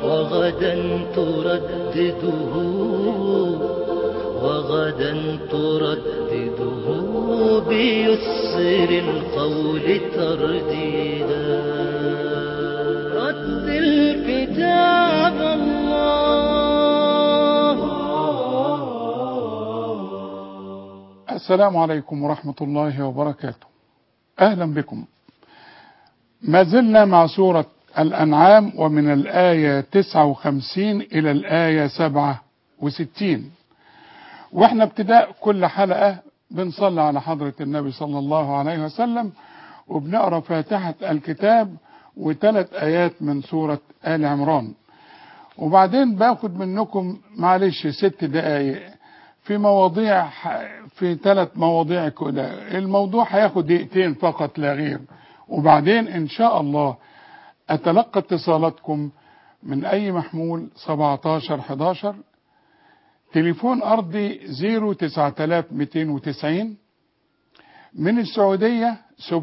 وغدا تردده وغدا تردده بيسر القول ترديدا رتل كتاب الله السلام عليكم ورحمة الله وبركاته أهلا بكم ما زلنا مع سورة الأنعام ومن الآية 59 إلى الآية 67 وإحنا ابتداء كل حلقة بنصلي على حضرة النبي صلى الله عليه وسلم وبنقرأ فاتحة الكتاب وثلاث آيات من سورة آل عمران وبعدين باخد منكم معلش ست دقايق في مواضيع في ثلاث مواضيع كده الموضوع هياخد دقيقتين فقط لا غير وبعدين ان شاء الله اتلقى اتصالاتكم من اي محمول 17 11 تليفون ارضي 09290 من السعودية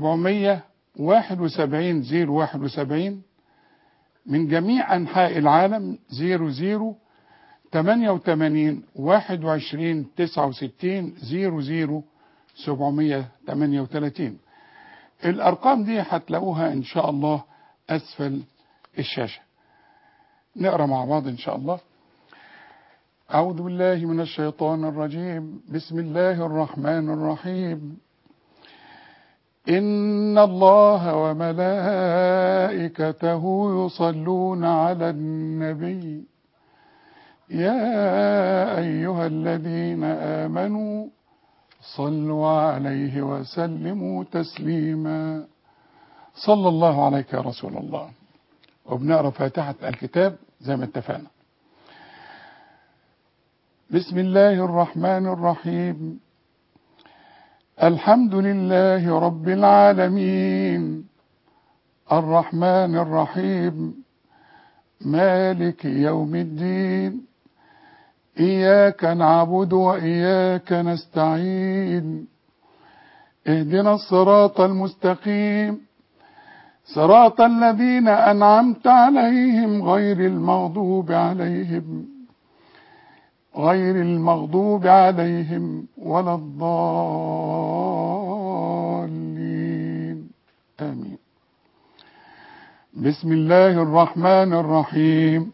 771 071 من جميع انحاء العالم 00 88 21 69 00 738 الأرقام دي هتلاقوها إن شاء الله أسفل الشاشة نقرأ مع بعض إن شاء الله أعوذ بالله من الشيطان الرجيم بسم الله الرحمن الرحيم إن الله وملائكته يصلون على النبي يا أيها الذين آمنوا صلوا عليه وسلموا تسليما صلى الله عليك يا رسول الله وبنقرا فاتحة الكتاب زي ما اتفقنا بسم الله الرحمن الرحيم الحمد لله رب العالمين الرحمن الرحيم مالك يوم الدين إياك نعبد وإياك نستعين اهدنا الصراط المستقيم صراط الذين أنعمت عليهم غير المغضوب عليهم غير المغضوب عليهم ولا الضالين آمين بسم الله الرحمن الرحيم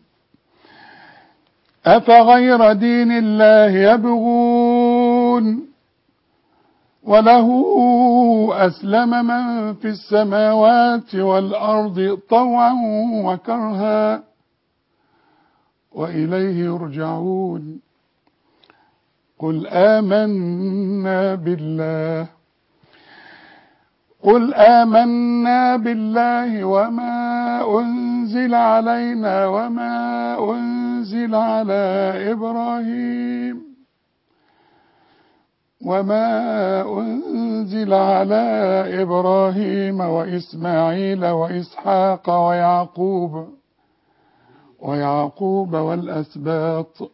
أفغير دين الله يبغون وله أسلم من في السماوات والأرض طوعا وكرها وإليه يرجعون قل آمنا بالله قل آمنا بالله وما أنزل علينا وما أنزل على إبراهيم وما أنزل على إبراهيم وإسماعيل وإسحاق ويعقوب ويعقوب والأسباط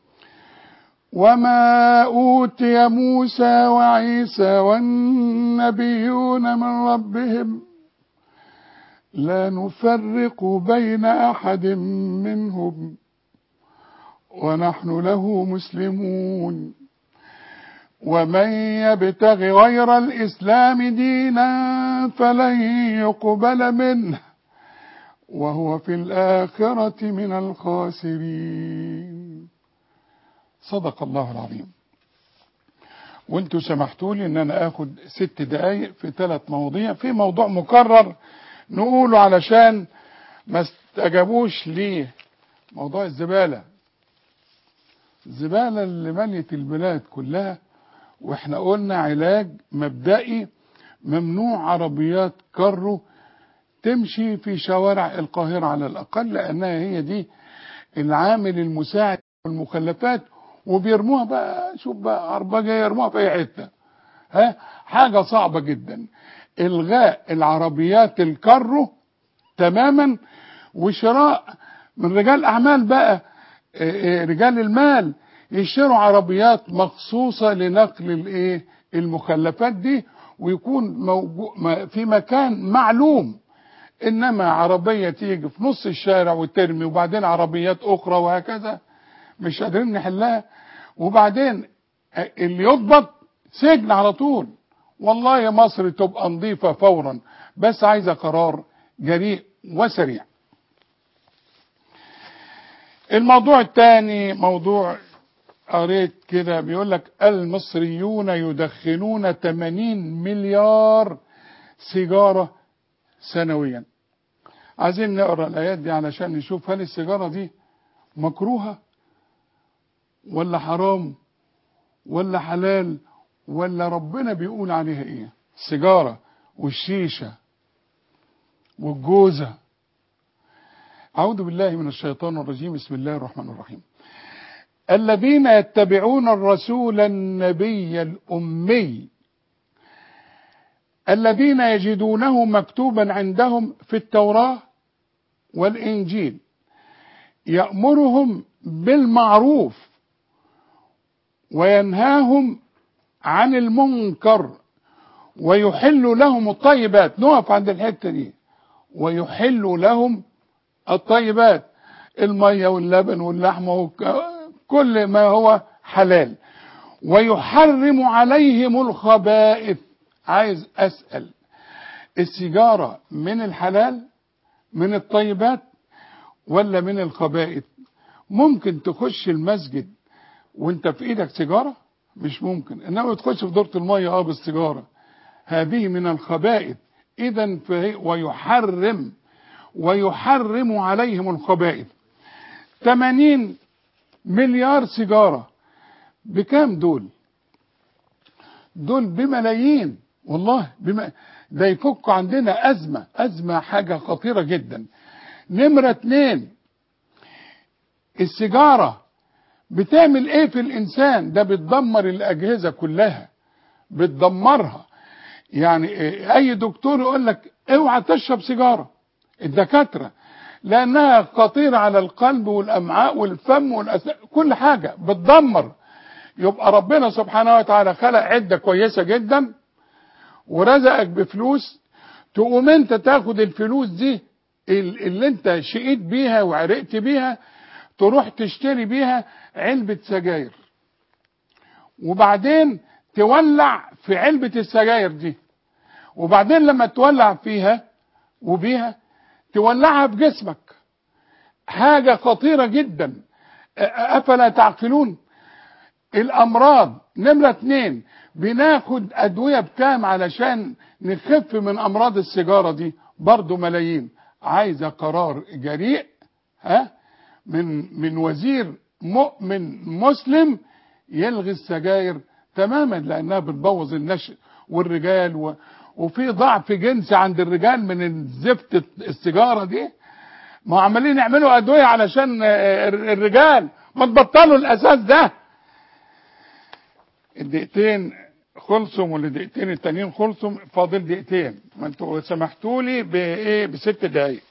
وما أوتي موسى وعيسى والنبيون من ربهم لا نفرق بين أحد منهم ونحن له مسلمون ومن يبتغ غير الإسلام دينا فلن يقبل منه وهو في الآخرة من الخاسرين صدق الله العظيم وانتوا سمحتوا لي ان انا اخد ست دقايق في ثلاث مواضيع في موضوع مكرر نقوله علشان ما استجابوش ليه موضوع الزبالة الزبالة اللي مليت البلاد كلها واحنا قلنا علاج مبدئي ممنوع عربيات كرو تمشي في شوارع القاهرة على الأقل لأنها هي دي العامل المساعد والمخلفات وبيرموها بقى شوف بقى عربجة يرموها في أي حتة ها حاجة صعبة جدا إلغاء العربيات الكرو تماما وشراء من رجال أعمال بقى رجال المال يشتروا عربيات مخصوصة لنقل الايه المخلفات دي ويكون موجو في مكان معلوم انما عربية تيجي في نص الشارع وترمي وبعدين عربيات اخرى وهكذا مش قادرين نحلها وبعدين اللي يضبط سجن على طول والله يا مصر تبقى نظيفة فورا بس عايزة قرار جريء وسريع الموضوع الثاني موضوع قريت كده بيقول لك المصريون يدخنون 80 مليار سيجارة سنويا عايزين نقرا الايات دي علشان نشوف هل السيجارة دي مكروهة ولا حرام ولا حلال ولا ربنا بيقول عليها ايه السيجارة والشيشة والجوزة أعوذ بالله من الشيطان الرجيم بسم الله الرحمن الرحيم الذين يتبعون الرسول النبي الأمي الذين يجدونه مكتوبا عندهم في التوراة والإنجيل يأمرهم بالمعروف وينهاهم عن المنكر ويحل لهم الطيبات نقف عند الحتة دي ويحل لهم الطيبات المية واللبن واللحمة كل ما هو حلال ويحرم عليهم الخبائث عايز أسأل السيجارة من الحلال من الطيبات ولا من الخبائث ممكن تخش المسجد وانت في ايدك سيجارة مش ممكن انما تخش في دورة المية اه بالسيجارة هذه من الخبائث اذا فهي ويحرم ويحرم عليهم الخبائث 80 مليار سيجارة بكام دول دول بملايين والله بما ده يفك عندنا أزمة أزمة حاجة خطيرة جدا نمرة اتنين السيجارة بتعمل ايه في الانسان ده بتدمر الاجهزة كلها بتدمرها يعني اي دكتور يقول لك اوعى تشرب سيجارة الدكاترة لانها خطيرة على القلب والامعاء والفم والأسنان كل حاجة بتدمر يبقى ربنا سبحانه وتعالى خلق عدة كويسة جدا ورزقك بفلوس تقوم انت تاخد الفلوس دي اللي انت شقيت بيها وعرقت بيها تروح تشتري بيها علبة سجاير وبعدين تولع في علبة السجاير دي وبعدين لما تولع فيها وبيها تولعها في جسمك حاجة خطيرة جدا أفلا تعقلون الأمراض نمرة اتنين بناخد أدوية بكام علشان نخف من أمراض السيجارة دي برضو ملايين عايزة قرار جريء ها من من وزير مؤمن مسلم يلغي السجاير تماما لانها بتبوظ النشء والرجال و وفي ضعف جنسي عند الرجال من زفت السيجاره دي ما عمالين يعملوا ادويه علشان الرجال ما تبطلوا الاساس ده الدقيقتين خلصوا والدقيقتين التانيين خلصوا فاضل دقيقتين ما انتوا سمحتوا لي بايه بست دقايق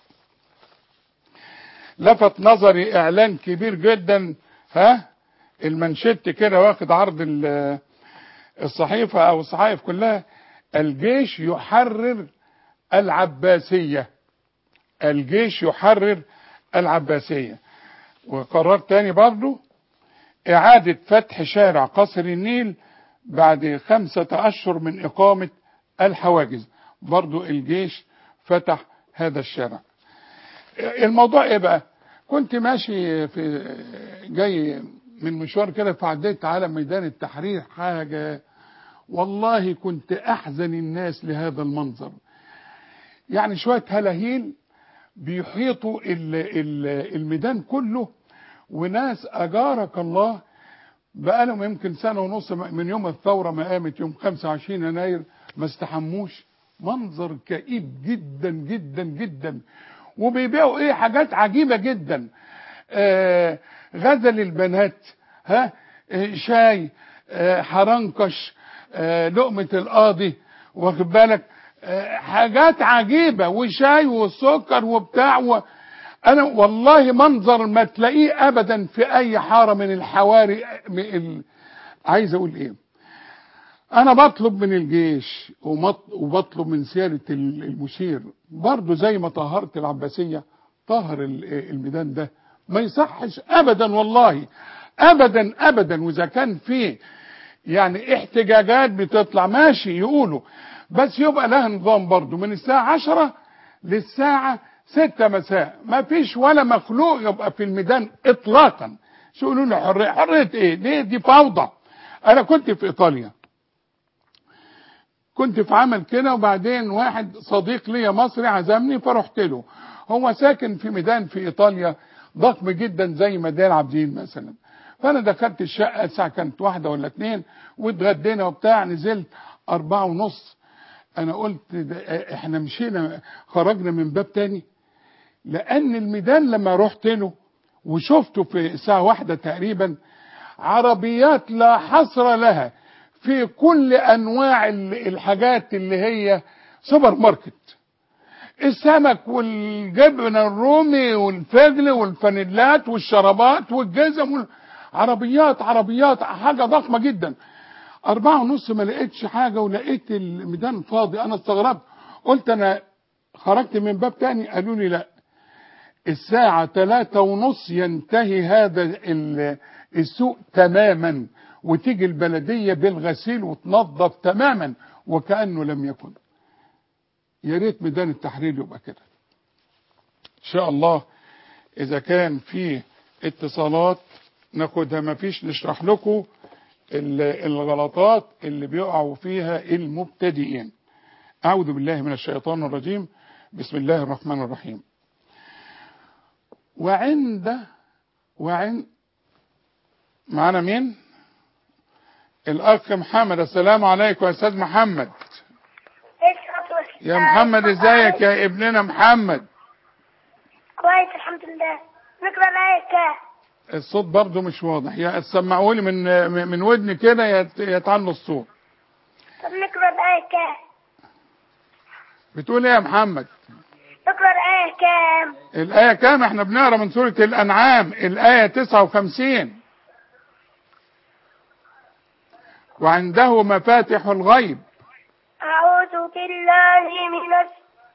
لفت نظري اعلان كبير جدا ها المنشط كده واخد عرض الصحيفة او الصحائف كلها الجيش يحرر العباسية الجيش يحرر العباسية وقرار تاني برضو اعادة فتح شارع قصر النيل بعد خمسة اشهر من اقامة الحواجز برضو الجيش فتح هذا الشارع الموضوع ايه بقى كنت ماشي في جاي من مشوار كده فعديت على ميدان التحرير حاجة والله كنت احزن الناس لهذا المنظر يعني شوية هلاهيل بيحيطوا ال ال الميدان كله وناس اجارك الله بقالهم يمكن سنة ونص من يوم الثورة ما قامت يوم 25 يناير ما استحموش منظر كئيب جدا جدا جدا وبيبيعوا ايه حاجات عجيبة جدا آه غزل البنات ها آه شاي آه حرنكش آه لقمة القاضي واخد بالك آه حاجات عجيبة وشاي وسكر وبتاع و... انا والله منظر ما تلاقيه ابدا في اي حارة من الحواري ال... عايز اقول ايه انا بطلب من الجيش ومط- وبطلب من سيادة ال- المشير برضه زي ما طهرت العباسية طهر ال- الميدان ده ما يصحش ابدا والله ابدا ابدا واذا كان فيه يعني احتجاجات بتطلع ماشي يقولوا بس يبقى لها نظام برضه من الساعة عشرة للساعة ستة مساء ما فيش ولا مخلوق يبقى في الميدان اطلاقا شو يقولوا له حرية حرية ايه دي دي فوضى انا كنت في ايطاليا كنت في عمل كده وبعدين واحد صديق ليا مصري عزمني فرحت له هو ساكن في ميدان في ايطاليا ضخم جدا زي ميدان عابدين مثلا فانا دخلت الشقه الساعه كانت واحده ولا اتنين واتغدينا وبتاع نزلت اربعة ونص انا قلت ده احنا مشينا خرجنا من باب تاني لان الميدان لما رحت له وشفته في الساعه واحدة تقريبا عربيات لا حصر لها في كل انواع ال- الحاجات اللي هي سوبر ماركت السمك والجبن الرومي والفجل والفانيلات والشرابات والجزم وال- عربيات عربيات حاجه ضخمه جدا أربعة ونص ما لقيتش حاجة ولقيت الميدان فاضي أنا استغربت قلت أنا خرجت من باب تاني قالوا لي لا الساعة ثلاثة ونص ينتهي هذا ال- السوق تماما وتيجي البلدية بالغسيل وتنظف تماما وكأنه لم يكن يا ريت ميدان التحرير يبقى كده ان شاء الله اذا كان في اتصالات ناخدها ما فيش نشرح لكم ال- الغلطات اللي بيقعوا فيها المبتدئين اعوذ بالله من الشيطان الرجيم بسم الله الرحمن الرحيم وعند وعند معانا مين الاخ محمد السلام عليكم يا استاذ محمد يا محمد ازيك يا ابننا محمد كويس الحمد لله نقرا الآية كام الصوت برضو مش واضح يا سمعوا لي من من ودني كده يت- يتعلى الصوت طب نقرا الآية كام بتقول ايه يا محمد نقرا الآية كام الآية كام احنا بنقرا من سورة الأنعام الآية 59 وعنده مفاتح الغيب أعوذ بالله من الش...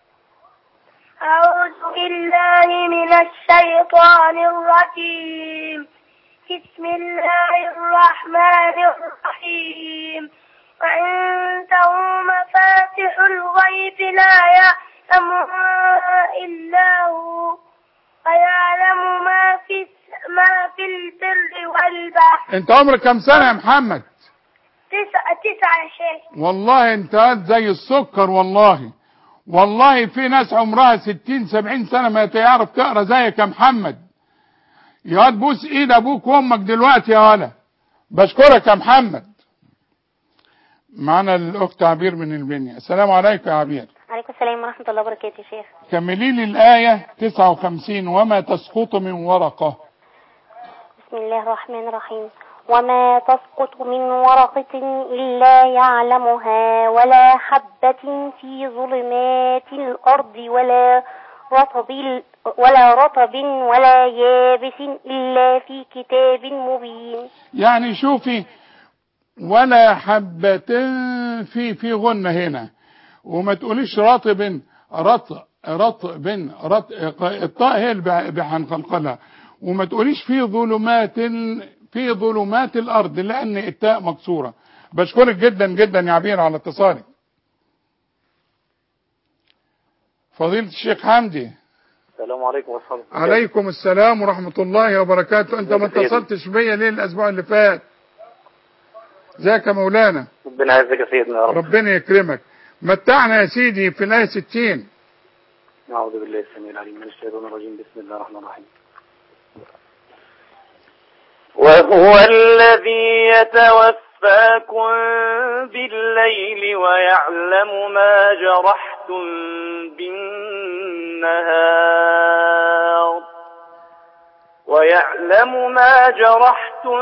أعوذ بالله من الشيطان الرجيم بسم الله الرحمن الرحيم وعنده مفاتح الغيب لا يعلمها إلا هو ويعلم ما في الس- ما في البر والبحر انت عمرك كم سنة يا محمد تسعة تسعة يا شيخ والله انت قد زي السكر والله والله في ناس عمرها ستين سبعين سنة ما تعرف تقرا زيك يا محمد يا واد بوس ايد ابوك وامك دلوقتي يا ولا بشكرك يا محمد معنا الاخت عبير من البنية السلام عليكم يا عبير عليكم السلام ورحمة الله وبركاته يا شيخ كملي لي الآية 59 وما تسقط من ورقة بسم الله الرحمن الرحيم وما تسقط من ورقة إلا يعلمها ولا حبة في ظلمات الأرض ولا رطب ولا رطب ولا يابس إلا في كتاب مبين يعني شوفي ولا حبة في في غنة هنا وما تقوليش رطب رطب رطب رط الطاء هي اللي هنقلقلها وما تقوليش في ظلمات في ظلمات الارض لان التاء مكسوره بشكرك جدا جدا يا عبير على اتصالك فضيلة الشيخ حمدي السلام عليكم ورحمة الله عليكم السلام ورحمة الله وبركاته انت ما اتصلتش بيا ليه الاسبوع اللي فات ازيك يا مولانا ربنا يعزك يا سيدنا يا رب ربنا يكرمك متعنا يا سيدي في الآية 60 أعوذ بالله السميع العليم من الشيطان الرجيم بسم الله الرحمن الرحيم وهو الذي يتوفاكم بالليل ويعلم ما جرحتم بالنهار ويعلم ما جرحتم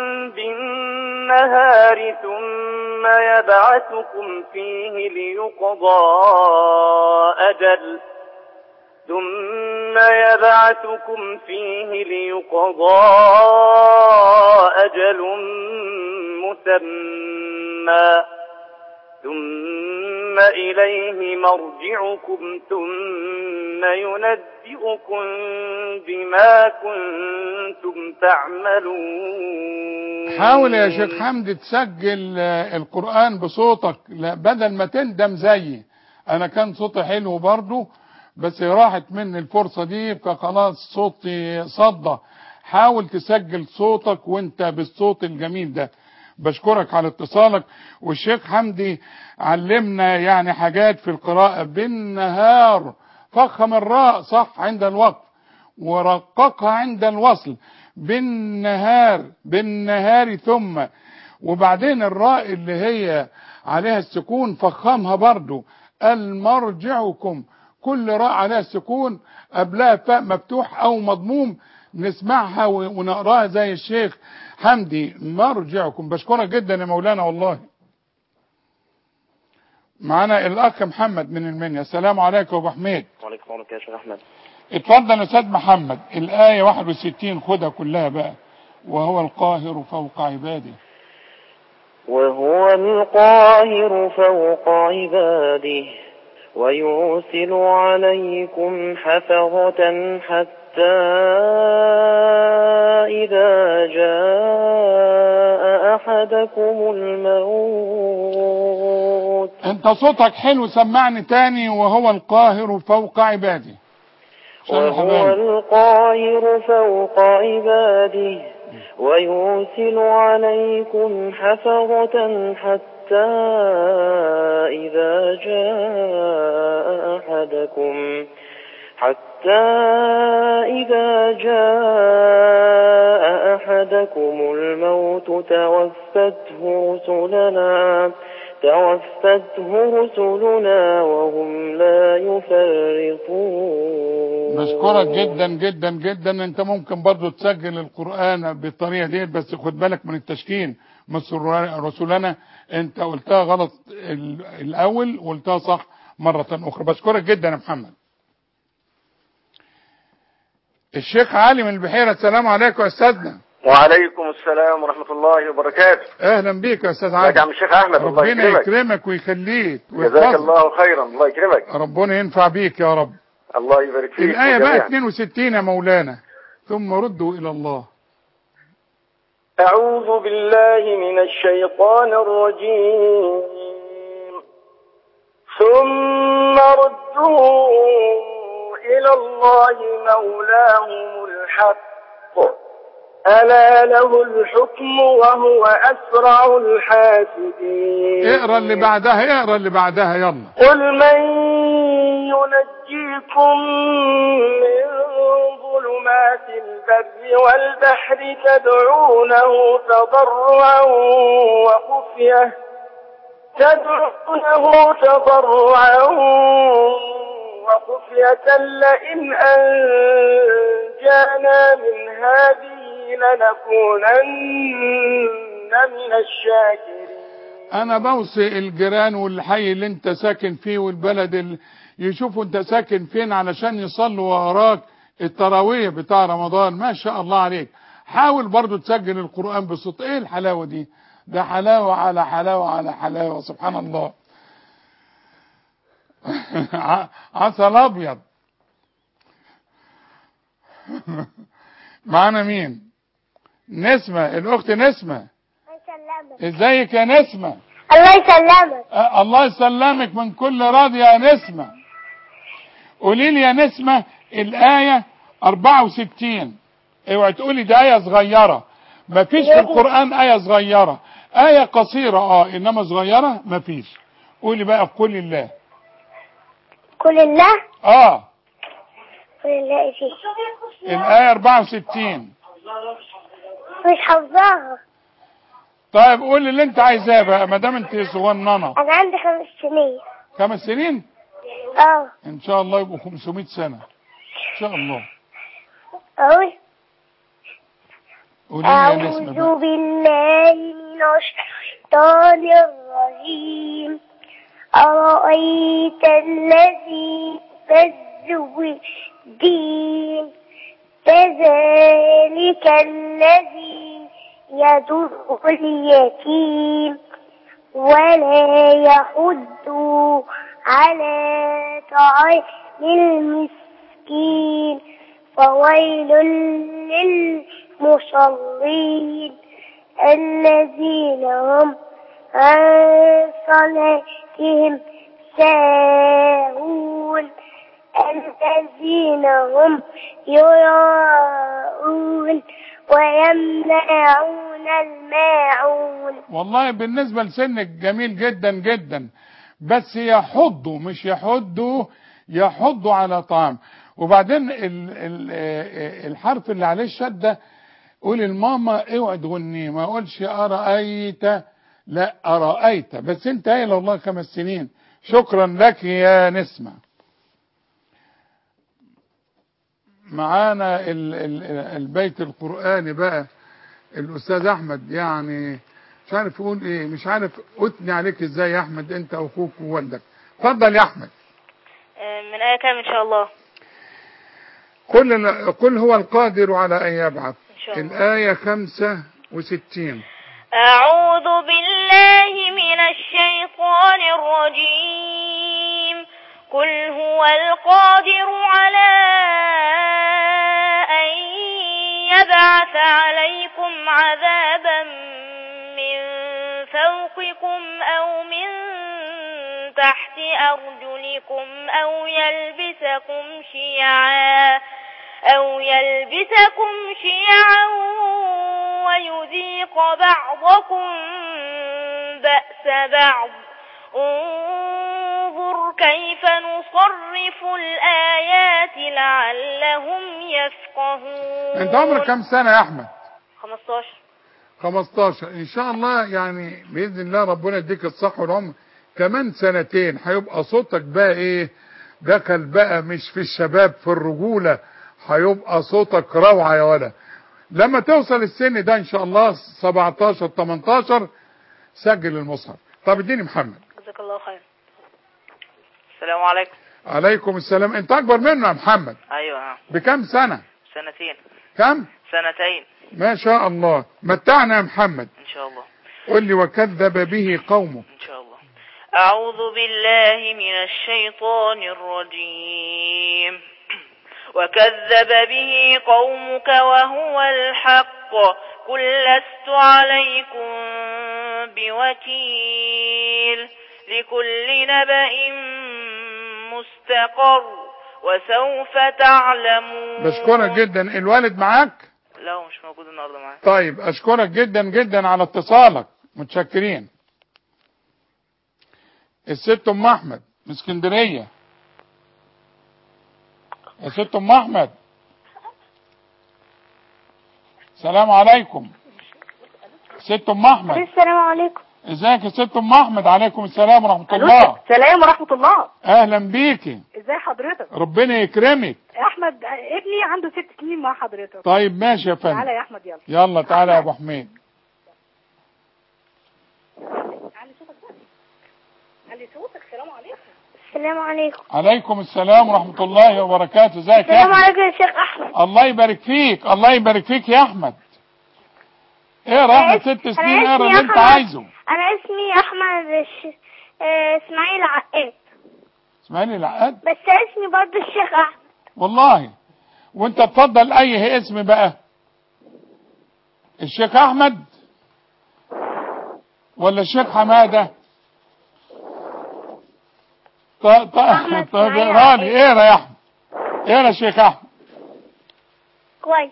بالنهار ثم يبعثكم فيه ليقضى أجل ثم يبعثكم فيه ليقضى أجل مسمى ثم إليه مرجعكم ثم ينبئكم بما كنتم تعملون حاول يا شيخ حمدي تسجل آه، القرآن بصوتك لا بدل ما تندم زيي انا كان صوتي حلو برضو بس راحت مني الفرصة دي فخلاص صوتي صدى حاول تسجل صوتك وانت بالصوت الجميل ده بشكرك على اتصالك والشيخ حمدي علمنا يعني حاجات في القراءة بالنهار فخم الراء صح عند الوقف ورققها عند الوصل بالنهار بالنهار ثم وبعدين الراء اللي هي عليها السكون فخمها برضو المرجعكم كل راء عليها السكون قبلها فاء مفتوح او مضموم نسمعها و- ونقراها زي الشيخ حمدي مرجعكم بشكرك جدا يا مولانا والله معانا الاخ محمد من المنيا السلام عليكم يا ابو حميد وعليكم السلام يا شيخ احمد اتفضل يا استاذ محمد الايه 61 خدها كلها بقى وهو القاهر فوق عباده وهو القاهر فوق عباده ويرسل عليكم حفظة حتى إذا جاء أحدكم الموت انت صوتك حلو سمعني تاني وهو القاهر فوق عباده عشان وهو الحبايب. القاهر فوق عباده ويرسل عليكم حفظة حتى إذا جاء أحدكم حتى إذا جاء أحدكم الموت توفته رسلنا توفته رسلنا وهم لا يفرطون بشكرك جدا جدا جدا انت ممكن برضو تسجل القرآن بالطريقة دي بس خد بالك من التشكيل مش رسولنا انت قلتها غلط ال- الاول وقلتها صح مرة اخرى بشكرك جدا يا محمد الشيخ علي من البحيرة السلام عليكم يا استاذنا وعليكم السلام ورحمة الله وبركاته اهلا بيك يا استاذ ازيك يا علي عم الشيخ أحمد الله ربنا يكرمك يكرمك ويخليك جزاك ويحفظك الله خيرا الله يكرمك ربنا ينفع بيك يا رب الله يبارك فيك الآية بقى وجميعا. 62 يا مولانا ثم ردوا إلى الله أعوذ بالله من الشيطان الرجيم ثم ردوا إلى الله مولاهم الحق ألا له الحكم وهو أسرع الحاسبين اقرا اللي بعدها اقرا اللي بعدها يلا قل من ينجيكم من ظلمات البر والبحر تدعونه تضرعا وخفية تدعونه تضرعا وخفية لئن أنجانا من هذه لنكونن من الشاكرين انا بوصي الجيران والحي اللي انت ساكن فيه والبلد اللي يشوفوا انت ساكن فين علشان يصلوا وراك التراويح بتاع رمضان ما شاء الله عليك حاول برضو تسجل القرآن بصوت ايه الحلاوة دي ده حلاوة على حلاوة على حلاوة سبحان الله ع- عسل ابيض معانا مين نسمة الاخت نسمة ازيك يا نسمة الله يسلمك أه الله يسلمك من كل راضي يا نسمة قولي لي يا نسمة الآية 64 اوعي تقولي دي آية صغيرة مفيش في القرآن آية صغيرة آية قصيرة اه انما صغيرة مفيش قولي بقى قول الله كل الله اه كل الله ايه الآية 64 مش حافظاها طيب قولي اللي انت عايزاه بقى ما دام انت صغننة انا عندي خمس سنين خمس سنين اه ان شاء الله يبقوا 500 سنة ان شاء الله اقول قولي لي يا نسمة بقى. أعوذ بالله من الشيطان الرجيم أرأيت الذي يكذب الدين كذلك الذي يدر اليتيم ولا يحض على طعام المسكين فويل للمصلين الذين هم عن صلاتهم ساهون الذين هم يراءون ويمنعون الماعون والله بالنسبة لسنك جميل جدا جدا بس يحضوا مش يحضوا يحضوا على طعام وبعدين ال ال الحرف اللي عليه الشدة قول الماما اوعي تغني ما اقولش أرأيت لا أرأيت بس انت قايل والله خمس سنين شكرا لك يا نسمة معانا ال ال البيت القرآني بقى الأستاذ أحمد يعني مش عارف يقول إيه مش عارف أثني عليك إزاي يا أحمد أنت وأخوك ووالدك اتفضل يا أحمد من آية كام إن شاء الله قل قل هو القادر على أن يبعث إن شاء الله الآية خمسة وستين أعوذ بالله من الشيطان الرجيم قل هو القادر على أن يبعث عليكم عذابا من فوقكم أو من تحت أرجلكم أو يلبسكم شيعا أو يلبسكم شيعا ويذيق بعضكم بأس بعض انظر كيف نصرف الآيات لعلهم يفقهون أنت عمرك كم سنة يا أحمد 15 15 إن شاء الله يعني بإذن الله ربنا يديك الصحة والعمر كمان سنتين هيبقى صوتك بقى إيه دخل بقى مش في الشباب في الرجولة هيبقى صوتك روعة يا ولد لما توصل السن ده ان شاء الله 17 18 سجل المصحف طب اديني محمد جزاك الله خير السلام عليكم عليكم السلام انت اكبر منه يا محمد أيوة بكم سنة سنتين كم سنتين ما شاء الله متعنا يا محمد إن شاء الله قل لي وكذب به قومه إن شاء الله أعوذ بالله من الشيطان الرجيم وكذب به قومك وهو الحق قل لست عليكم بوكيل لكل نبأ مستقر وسوف تعلمون بشكرك جدا الوالد معاك لا هو مش موجود النهارده معايا طيب اشكرك جدا جدا على اتصالك متشكرين الست ام احمد من اسكندريه يا ست ام احمد السلام عليكم ست ام احمد السلام عليكم ازيك يا ست ام احمد عليكم السلام ورحمه الله السلام ورحمة الله اهلا بيكي ازي حضرتك ربنا يكرمك احمد ابني عنده ست سنين مع حضرتك طيب ماشي يا تعالى فندم يا احمد يلا يلا تعالى يا ابو حميد علي صوتك بقى علي صوتك السلام عليكم السلام عليكم عليكم السلام ورحمه الله وبركاته ازيك يا السلام احمد عليكم يا شيخ أحمد الله يبارك فيك الله يبارك فيك يا احمد ايه رحمة ست سنين أنا اقرا اسمي اللي انت أحمد. عايزه أنا اسمي أحمد الش... آه، إسماعيل عقاد اسمعني العقاد بس اسمي برضه الشيخ أحمد والله وانت تفضل اي اسم بقى الشيخ احمد ولا الشيخ حمادة ط- ط- أحمد طب إسماعيل اقرا عقاد. لي اقرا يا احمد اقرا يا شيخ احمد كويس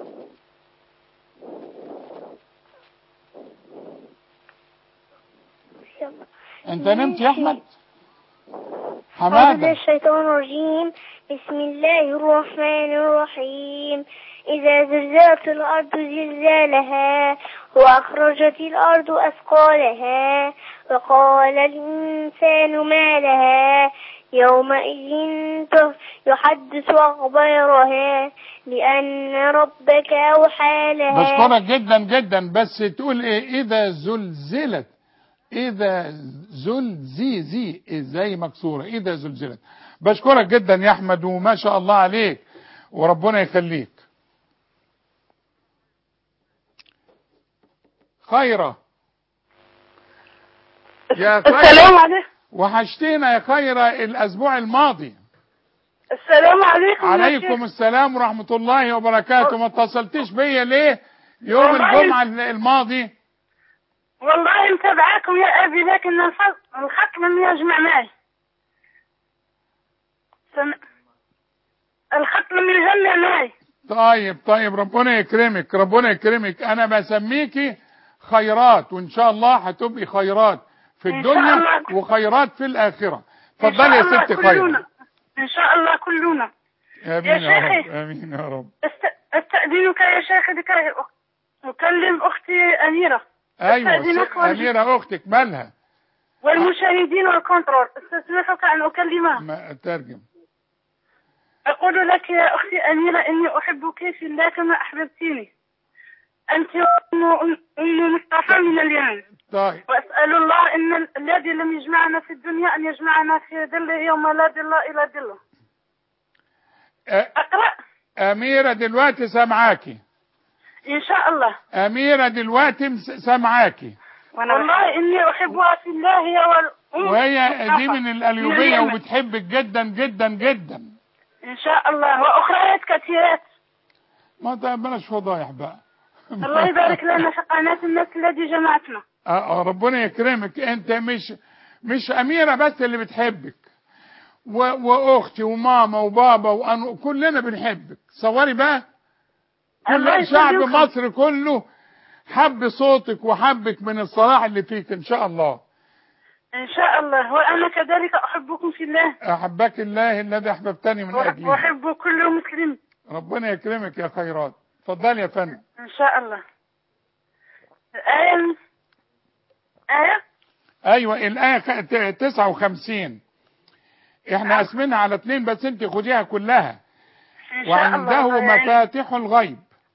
انت نمت يا احمد أعوذ بالله حمادة الشيطان الرجيم بسم الله الرحمن الرحيم إذا زلزلت الأرض زلزالها وأخرجت الأرض أثقالها وقال الإنسان ما لها يومئذ ت- يحدث أخبارها لأن ربك أوحى لها بشكرك جدا جدا بس تقول ايه اذا زلزلت اذا زلزيزي ازاي مكسوره اذا زلزلت بشكرك جدا يا احمد وما شاء الله عليك وربنا يخليك خيرة يا السلام خير عليكم وحشتينا يا خير الاسبوع الماضي السلام عليكم يا عليكم شيخ. السلام ورحمة الله وبركاته ما اتصلتيش بيا ليه يوم والله- الجمعة الماضي والله متابعاكم يا أبي لكن الخط الخط لم يجمع معي سم... الخط لم يجمع معي طيب طيب ربنا يكرمك ربنا يكرمك انا بسميكي خيرات وان شاء الله هتبقي خيرات في إن شاء الدنيا الله. وخيرات في الاخرة إن اتفضلي يا شاء الله ست خير كلنا إن شاء الله كلنا امين يا يا رب شيخي. امين يا رب است... أستأذنك يا شيخ لكي أ- أكلم أختي أميرة ايوه أستأذنك س- وأرجو- اميرة اختك مالها والمشاهدين والكنترول استسمحك أن أكلمها ما اترجم أقول لك يا أختي أميرة إني أحبك في الله كما أحببتيني أنت أم, أم مصطفى من اليمن طيب وأسأل الله إن ال- الذي لم يجمعنا في الدنيا أن يجمعنا في ظله يوم لا ظل إلا ظله أ- أقرأ اميرة دلوقتي سامعاكي إن شاء الله اميرة دلوقتي مس- سامعاكي والله إني أحبها في الله هي والأم وهي مصطفى دي من القليوبية اليمن. وبتحبك جدا جدا جدا إن شاء الله وأخريات كثيرات ما ده بلاش فضايح بقى الله يبارك لنا في قناة الناس الذي جمعتنا آه، آه، ربنا يكرمك انت مش مش اميرة بس اللي بتحبك و... واختي وماما وبابا وأنا كلنا بنحبك صوري بقى الله كل شعب يخليكم. مصر كله حب صوتك وحبك من الصلاح اللي فيك ان شاء الله إن شاء الله وأنا كذلك أحبكم في الله احبك الله الذي احببتني من اجله وأحب كل مسلم ربنا يكرمك يا خيرات اتفضل يا فندم إن شاء الله آية آية ايوه الايه خ- ت- 59 احنا قاسمينها على اتنين بس انت خديها كلها إن شاء الله وعنده يعني مفاتيح الغيب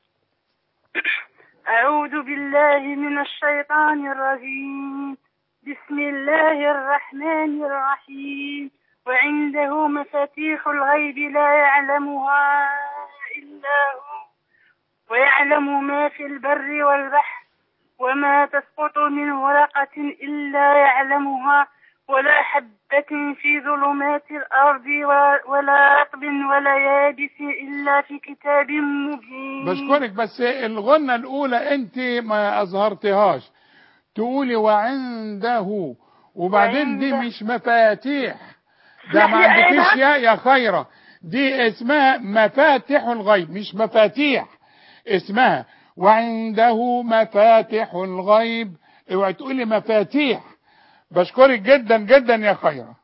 أعوذ بالله من الشيطان الرجيم بسم الله الرحمن الرحيم وعنده مفاتيح الغيب لا يعلمها إلا هو ويعلم ما في البر والبحر وما تسقط من ورقة إلا يعلمها ولا حبة في ظلمات الأرض ولا- ولا رطب ولا يابس إلا في كتاب مبين بشكرك بس الغنة الأولى أنت ما أظهرتهاش تقولي وعنده وبعدين دي وعنده. مش مفاتيح ده ما لا، يا عندكيش أنا- يا يا خيرة دي اسمها مفاتيح الغيب مش مفاتيح اسمها وعنده مفاتيح الغيب اوعي تقولي مفاتيح بشكرك جدا جدا يا خيرة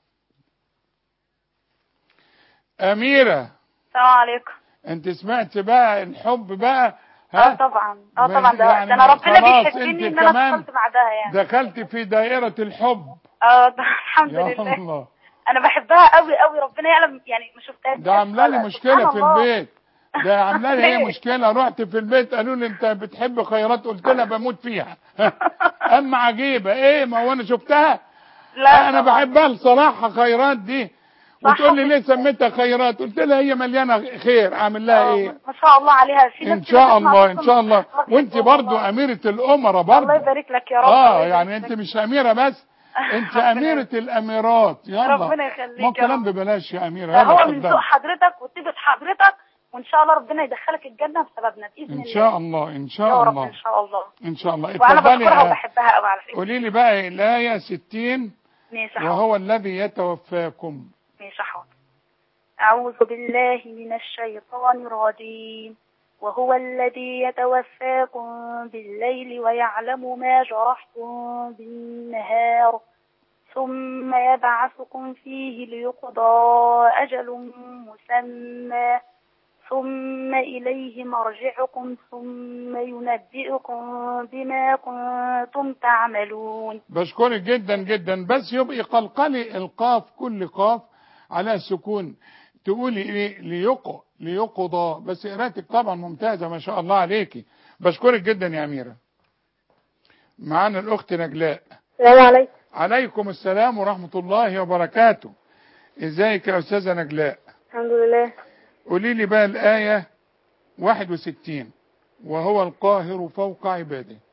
أميرة السلام عليكم انت سمعت بقى الحب بقى اه طبعا اه ما- طبعا ده, يعني ده انا ما ربنا خلاص بيحبني انت ان انا كمان دخلت بعدها يعني دخلت في دائرة الحب اه ده الحمد يا لله الله انا بحبها قوي قوي ربنا يعلم يعني ما شفتهاش ده عامله لي ولا- مشكلة سبحان في الله. البيت ده عامله لي هي ليه؟ مشكلة رحت في البيت قالوا لي انت بتحب خيرات قلت لها بموت فيها اما عجيبة ايه ما هو انا شفتها لا انا طبعاً. بحبها بصراحة خيرات دي صح. وتقول لي ليه سميتها خيرات قلت لها هي مليانة خير اعمل لها آه، ايه ما شاء الله عليها في ناس ان كده شاء بتسمع الله ان صوتهم شاء الله بتحبهم وانت والله. برضو اميرة الامراء الله برضو يبارك لك يا رب اه الله يعني يبارك انت لك. مش اميرة بس انت ربنا اميرة الاميرات يلا ربنا يخليك ما يا كلام رب. ببلاش يا اميرة ده يلا هو من اتفضلي. سوء حضرتك وطيبة حضرتك وان شاء الله ربنا يدخلك الجنة بسببنا باذن ان الله شاء الله ان يا شاء رب الله ان شاء الله ان شاء الله وانا اتفضلي بشكرها يا- وبحبها قوي على فكرة قولي لي بقى الايه 60 ماشي حاضر وهو الذي يتوفاكم ماشي حاضر أعوذ بالله من الشيطان الرجيم وهو الذي يتوفاكم بالليل ويعلم ما جرحتم بالنهار ثم يبعثكم فيه ليقضى أجل مسمى ثم إليه مرجعكم ثم ينبئكم بما كنتم تعملون بشكرك جدا جدا بس يبقى قلقلي القاف كل قاف على سكون تقولي ايه ليق ليقضى بس قراءتك طبعا ممتازه ما شاء الله عليكي بشكرك جدا يا اميره معانا الاخت نجلاء السلام عليكم عليكم السلام ورحمه الله وبركاته ازيك يا استاذه نجلاء الحمد لله قولي لي بقى الايه 61 وهو القاهر فوق عباده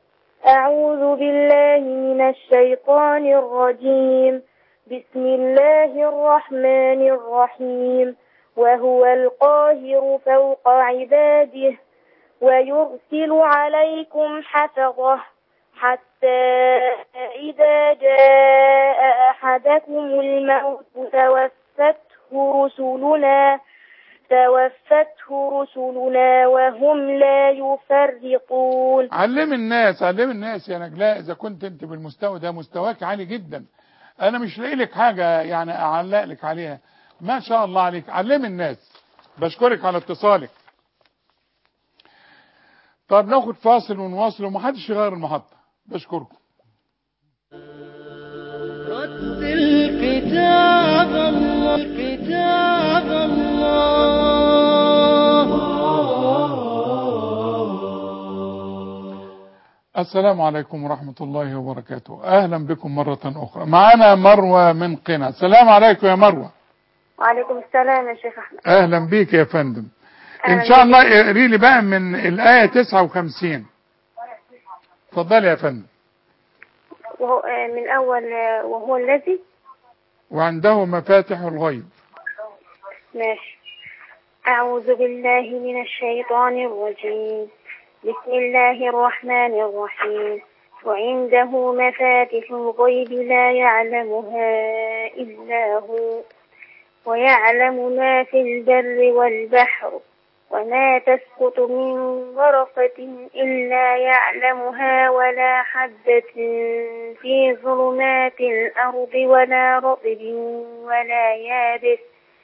أعوذ بالله من الشيطان الرجيم بسم الله الرحمن الرحيم وهو القاهر فوق عباده ويرسل عليكم حفظه حتى إذا جاء أحدكم الموت توفته رسلنا توفته رسلنا وهم لا يفرقون علم الناس علم الناس يا نجلاء اذا كنت انت بالمستوى ده مستواك عالي جدا انا مش لاقي لك حاجه يعني اعلق لك عليها ما شاء الله عليك علم الناس بشكرك على اتصالك طب ناخد فاصل ونواصل ومحدش يغير المحطه بشكركم رتل كتاب الله كتاب الله السلام عليكم ورحمة الله وبركاته أهلا بكم مرة أخرى معنا مروة من قنا السلام عليكم يا مروة وعليكم السلام يا شيخ أحمد أهلا بيك يا فندم إن أهلا شاء بك. الله اقري لي بقى من الآية 59 اتفضلي يا فندم وهو آه، من أول آه، وهو الذي وعنده مفاتح الغيب ماشي أعوذ بالله من الشيطان الرجيم بسم الله الرحمن الرحيم وعنده مفاتح الغيب لا يعلمها إلا هو ويعلم ما في البر والبحر وما تسقط من ورقة إلا يعلمها ولا حبة في ظلمات الأرض ولا رطب ولا يابس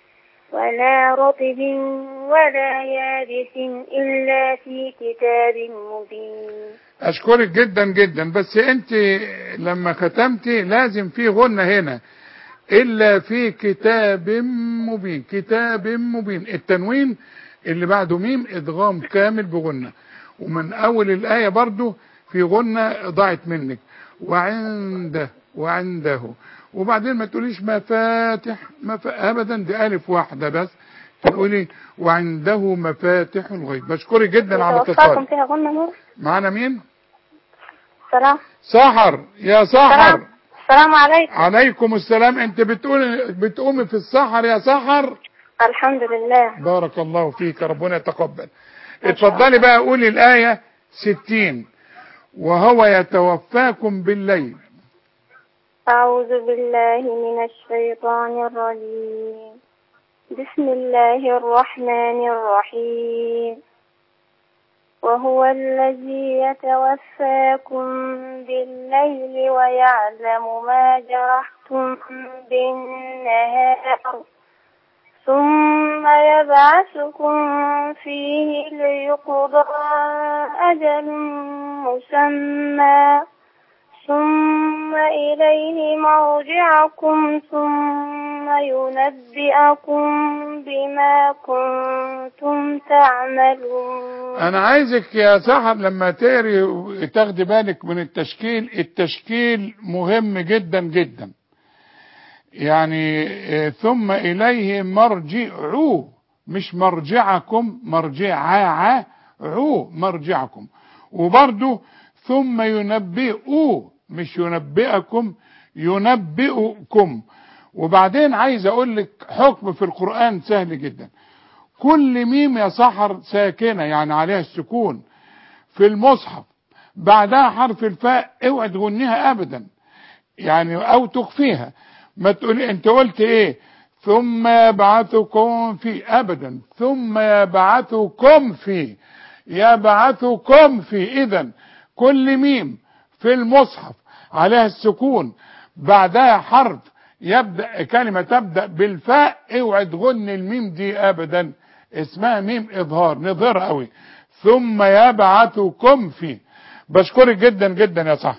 ولا رطب ولا يابس إلا في كتاب مبين أشكرك جدا جدا بس أنت لما ختمتي لازم في غنة هنا إلا في كتاب مبين كتاب مبين التنوين اللي بعده ميم إدغام كامل بغنة ومن أول الآية برضو في غنة ضاعت منك وعنده وعنده وبعدين ما تقوليش مفاتح مف... أبدا دي ألف واحدة بس تقولي وعنده مفاتح الغيب بشكرك جدا على توفاكم اتصالك فيها غنة نور معنا مين سلام سحر يا سحر سلام السلام عليكم عليكم السلام انت بتقول بتقومي في السحر يا سحر الحمد لله بارك الله فيك ربنا يتقبل اتفضلي بقى قولي الآية ستين وهو يتوفاكم بالليل أعوذ بالله من الشيطان الرجيم بسم الله الرحمن الرحيم وهو الذي يتوفاكم بالليل ويعلم ما جرحتم بالنهار ثم يبعثكم فيه ليقضى أجل مسمى ثم إليه مرجعكم ثم ينبئكم بما كنتم تعملون انا عايزك يا سحر لما تقري تاخدي بالك من التشكيل التشكيل مهم جدا جدا يعني اه، ثم اليه مرجعوا مش مرجعكم مرجعا عو مرجعكم وبرضو ثم ينبئوا مش ينبئكم ينبئكم وبعدين عايز اقول لك حكم في القرآن سهل جدا كل ميم يا سحر ساكنة يعني عليها السكون في المصحف بعدها حرف الفاء اوعى تغنيها ابدا يعني او تخفيها ما تقولي انت قلت ايه ثم يبعثكم في ابدا ثم يبعثكم في يبعثكم في اذا كل ميم في المصحف عليها السكون بعدها حرف يبدأ كلمة تبدأ بالفاء اوعى تغني الميم دي ابدا اسمها ميم اظهار نظهر قوي ثم يبعثكم في بشكرك جدا جدا يا صاحبي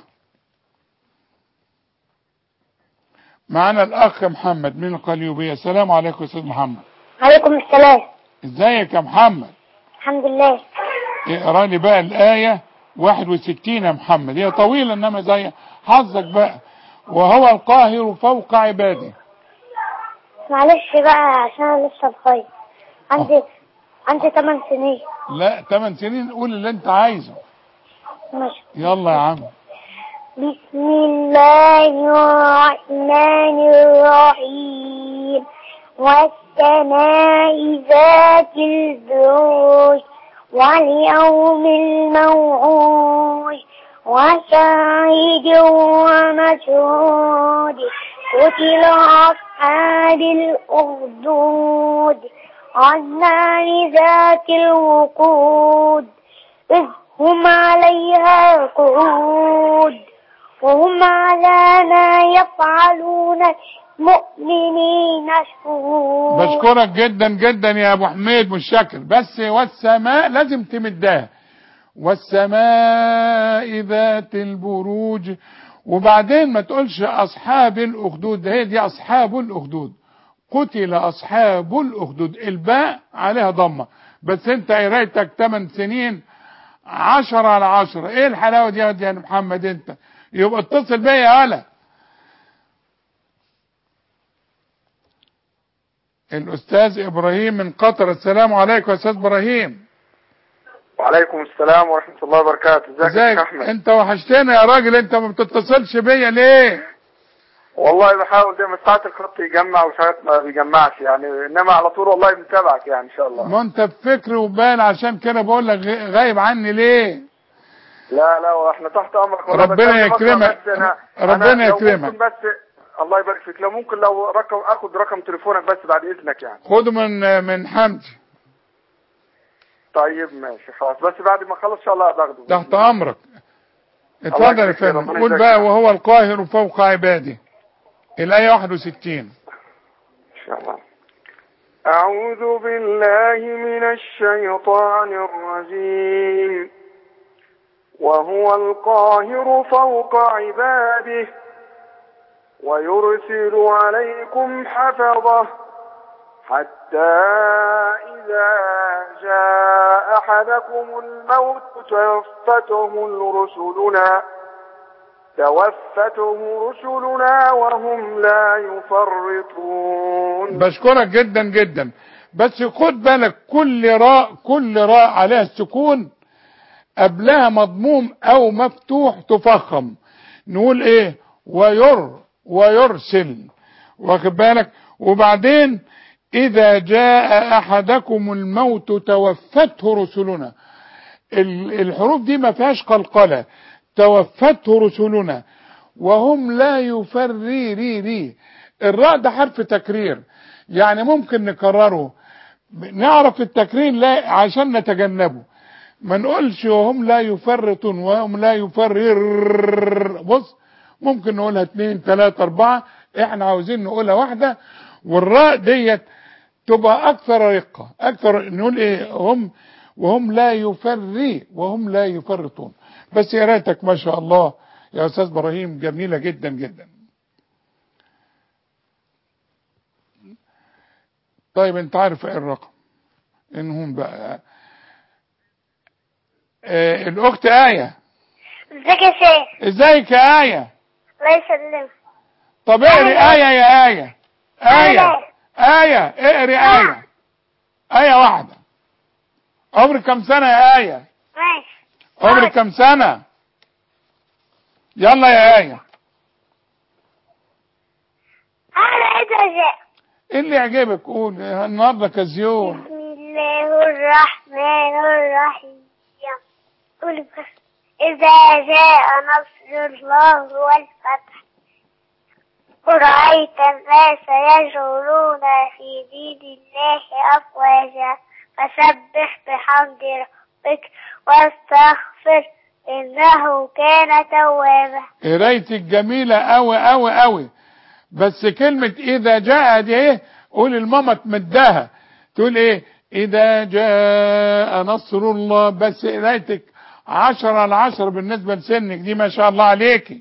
معانا الاخ محمد من القليوبية السلام عليكم يا استاذ محمد عليكم السلام ازيك يا محمد الحمد لله اقرا لي بقى الآية 61 يا محمد هي طويلة انما زي حظك بقى وهو القاهر فوق عباده معلش بقى عشان انا لسه بخير عندي عندي 8 سنين لا 8 سنين قول اللي انت عايزه ماشي يلا يا عم بسم الله الرحمن الرحيم والسماء ذات البروج واليوم الموعود وشاهد ومشهود قتل أصحاب الأخدود النار ذات الوقود إذ هم عليها قعود وهم على ما يفعلون مؤمنين شهود بشكرك جدا جدا يا ابو حميد مش شاكر بس والسماء لازم تمدها والسماء ذات البروج وبعدين ما تقولش اصحاب الاخدود ده هي دي اصحاب الاخدود قتل اصحاب الاخدود الباء عليها ضمه بس انت قرايتك 8 سنين 10 على 10 ايه الحلاوه دي يا واد يا محمد انت يبقى اتصل بيا يا هلا الاستاذ ابراهيم من قطر السلام عليكم يا استاذ ابراهيم وعليكم السلام ورحمة الله وبركاته ازيك يا ازيك شيخ احمد انت وحشتنا يا راجل انت ما بتتصلش بيا ليه والله بحاول دايما ساعات الخط يجمع وساعات ما بيجمعش يعني انما على طول والله بنتابعك يعني ان شاء الله ما انت بفكر وبال عشان كده بقول لك غ- غايب عني ليه لا لا واحنا تحت امرك والله ربنا بس أنا بفكر يكرمك. بس أنا ربنا أنا لو يكرمك. ممكن بس الله يبارك فيك لو ممكن لو رقم اخد رقم تليفونك بس بعد اذنك يعني خده من من حمدي طيب ماشي خلاص بس بعد ما اخلص ان شاء الله باخده تحت امرك اتفضل يا يكرمك، فندم ربنا قول يجزاك بقى خير. وهو القاهر فوق عباده الايه 61 ان شاء الله أعوذ بالله من الشيطان الرجيم وهو القاهر فوق عباده ويرسل عليكم حفظه حتى إذا جاء أحدكم الموت توفته رسلنا توفته رسلنا وهم لا يفرطون بشكرك جدا جدا بس خد بالك كل راء كل راء عليها السكون قبلها مضموم او مفتوح تفخم نقول ايه وير ويرسل واخد بالك وبعدين اذا جاء احدكم الموت توفته رسلنا ال- الحروف دي ما فيهاش قلقله توفته رسلنا وهم لا يفرري الراء ده حرف تكرير يعني ممكن نكرره نعرف التكرير لا عشان نتجنبه ما نقولش وهم لا يفرطون وهم لا يفرر بص ممكن نقولها اتنين تلاتة اربعة احنا عاوزين نقولها واحدة والراء ديت تبقى اكثر رقة اكثر نقول ايه هم وهم لا يفري وهم لا يفرطون بس يا ريتك ما شاء الله يا استاذ ابراهيم جميلة جدا جدا طيب انت عارف ايه الرقم انهم بقى آه الاخت آية ازيك يا شيخ ازيك يا آية الله يسلمك طب اقري آية يا آية آية آية. آية اقري آية آية واحدة عمرك كم سنة يا آية ماشي عمرك كم سنة يلا يا آية انا عايز اشياء ايه اللي يعجبك قول النهارده كازيون بسم الله الرحمن الرحيم قول بس إذا جاء نصر الله والفتح ورأيت الناس يجولون في دين الله أفواجا فسبح بحمد ربك واستغفر إنه كان توابا قرايتك جميلة قوي قوي قوي بس كلمة إذا جاء دي إيه قول الماما تمدها تقول إيه إذا جاء نصر الله بس قرايتك عشرة على عشرة بالنسبة لسنك دي ما شاء الله عليكي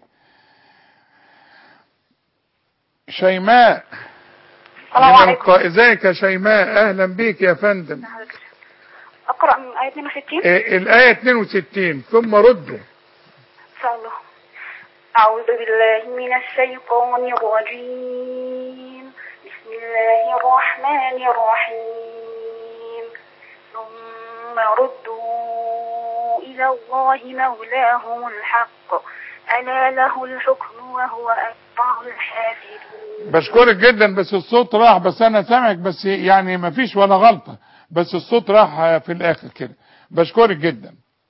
شيماء السلام من عليكم. الق- ازيك يا شيماء اهلا بيك يا فندم أقرأ من آية 62 إيه الآية 62 ثم ردوا إن شاء الله أعوذ بالله من الشيطان الرجيم بسم الله الرحمن الرحيم ثم ردوا إلى الله مولاهم الحق ألا له الحكم وهو أسرع الحافظين بشكرك جدا بس الصوت راح بس انا سامعك بس يعني ما فيش ولا غلطة بس الصوت راح في الاخر كده بشكرك جدا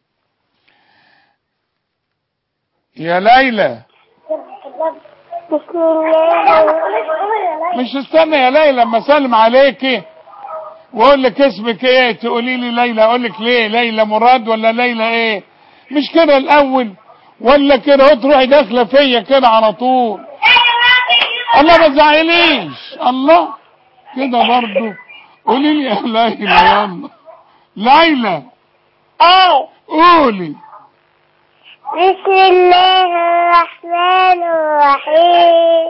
يا ليلى بسم الله مش استنى يا ليلى لما اسلم عليكي واقول لك اسمك ايه تقولي لي ليلى اقول لك ليه ليلى مراد ولا ليلى ايه مش كده الاول ولا كده اهو تروحي داخله فيا كده على طول الله ما تزعليش الله كده برضو قولي لي يا ليلى يلا ليلى ايه قولي بسم الله الرحمن الرحيم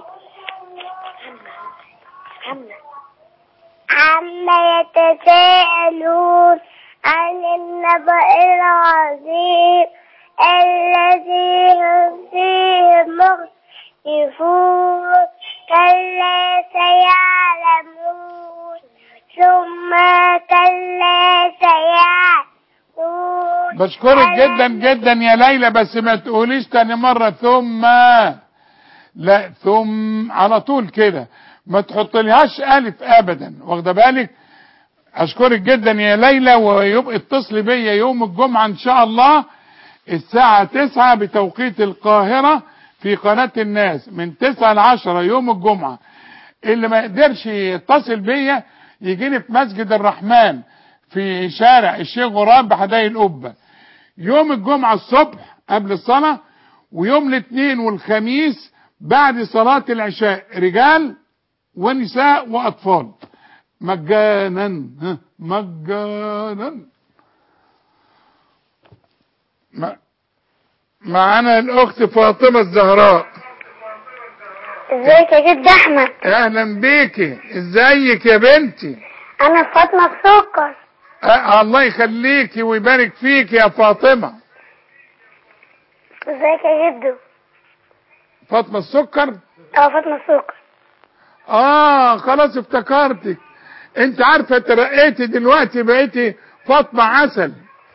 عما يتساءلون عن النبأ العظيم الذي هم فيه مختلفون كلا سيعلمون ثم كلا سيعلمون بشكرك جدا جدا يا ليلى بس ما تقوليش تاني مرة ثم لا ثم على طول كده ما تحطلهاش ألف أبدا واخده بالك أشكرك جدا يا ليلى ويبقى اتصلي بيا يوم الجمعة إن شاء الله الساعة تسعة بتوقيت القاهرة في قناة الناس من تسعة لعشرة يوم الجمعة اللي ما يقدرش يتصل بيا يجيني في مسجد الرحمن في شارع الشيخ غراب بحدائق القبة يوم الجمعة الصبح قبل الصلاة ويوم الاثنين والخميس بعد صلاة العشاء رجال ونساء وأطفال مجانا ها، مجانا ما- معانا الأخت فاطمة الزهراء ازيك يا جد احمد أهلا بيكي ازيك يا بنتي انا فاطمه السكر أه الله يخليكي ويبارك فيك يا فاطمة ازيك يا جدو فاطمة السكر اه فاطمه السكر اه خلاص افتكرتك انت عارفة ترقيتي دلوقتي بقيتي فاطمة عسل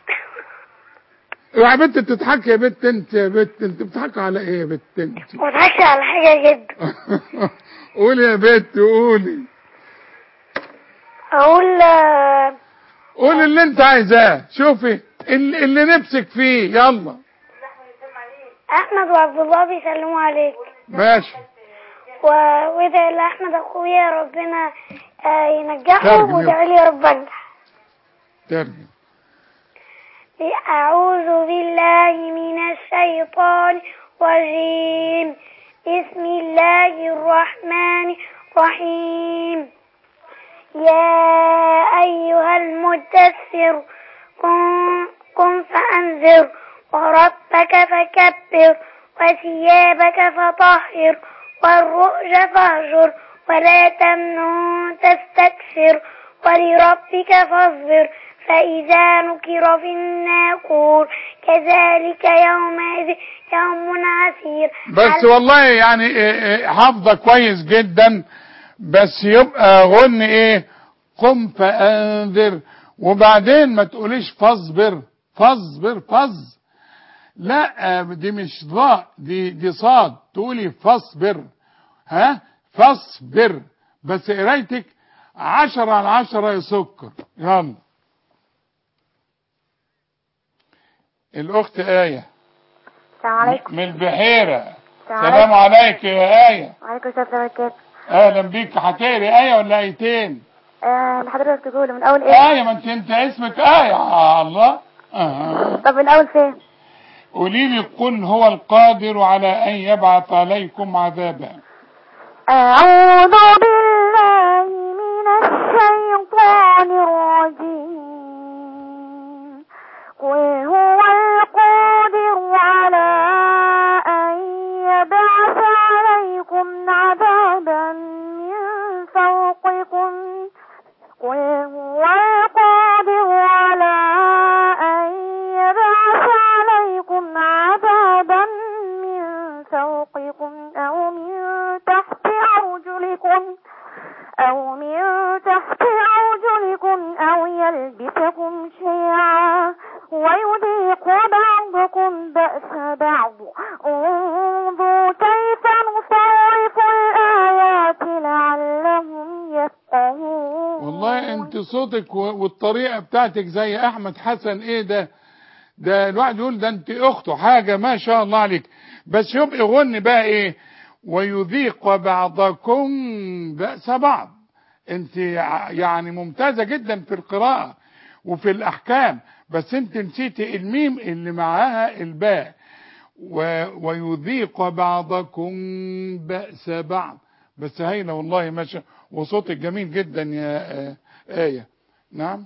يا بنت تضحكي يا بنت انت يا بنت انت بتضحكي على ايه يا بنت انت ما تضحكش على حاجه يا جدو قولي يا بنت قولي اقول آه، قولي اللي انت عايزاه شوفي اللي, اللي نفسك فيه يلا احمد وعبد الله بيسلموا عليك ماشي و... وادعي لاحمد اخويا ربنا آه، ينجحه ترجم. وادعي لي يا رب انجح ترجم أعوذ بالله من الشيطان الرجيم بسم الله الرحمن الرحيم يا أيها المدثر قم, قم فأنذر وربك فكبر وثيابك فطهر والرؤج فاهجر ولا تمنن تستكثر ولربك فاصبر فإذا نكر في الناقور كذلك يومئذ يوم عسير بس والله يعني إيه إيه حافظة كويس جدا بس يبقى غن ايه قم فانذر وبعدين ما تقوليش فاصبر فاصبر فاص لا آه، دي مش ضاء دي دي صاد تقولي فاصبر ها فاصبر بس قرايتك عشرة على عشرة يا سكر يلا الأخت آية السلام عليكم من البحيرة السلام سلام عليك يا آية وعليكم السلام ورحمة الله وبركاته اهلا بيك هتقري ايه ولا ايتين آه، حضرتك تقول من أول إيه؟ ايه ما انت انت اسمك ايه آه الله آه. طب من أول فين؟ قولي لي قل هو القادر على ان يبعث عليكم عذابا أعوذ بالله من الشيطان الرجيم قل هو القادر على أن يبعث عليكم عذابا من فوقكم قل هو القادر على أن يبعث عليكم عذابا من فوقكم أو من تحت أرجلكم أو من تحت أرجلكم أو يلبسكم شيعا ويذيق بعضكم بأس بعض انظروا كيف نصرف الآيات لعلهم يفقهون والله انت صوتك و- والطريقة بتاعتك زي احمد حسن ايه ده ده الواحد يقول ده انت اخته حاجة ما شاء الله عليك بس يبقى غني بقى ايه ويذيق بعضكم بأس بعض انت ع- يعني ممتازة جدا في القراءة وفي الاحكام بس انت نسيتي الميم اللي معاها الباء و... ويذيق بعضكم بأس بعض بس هايلة والله ما شاء وصوتك جميل جدا يا آه، آية نعم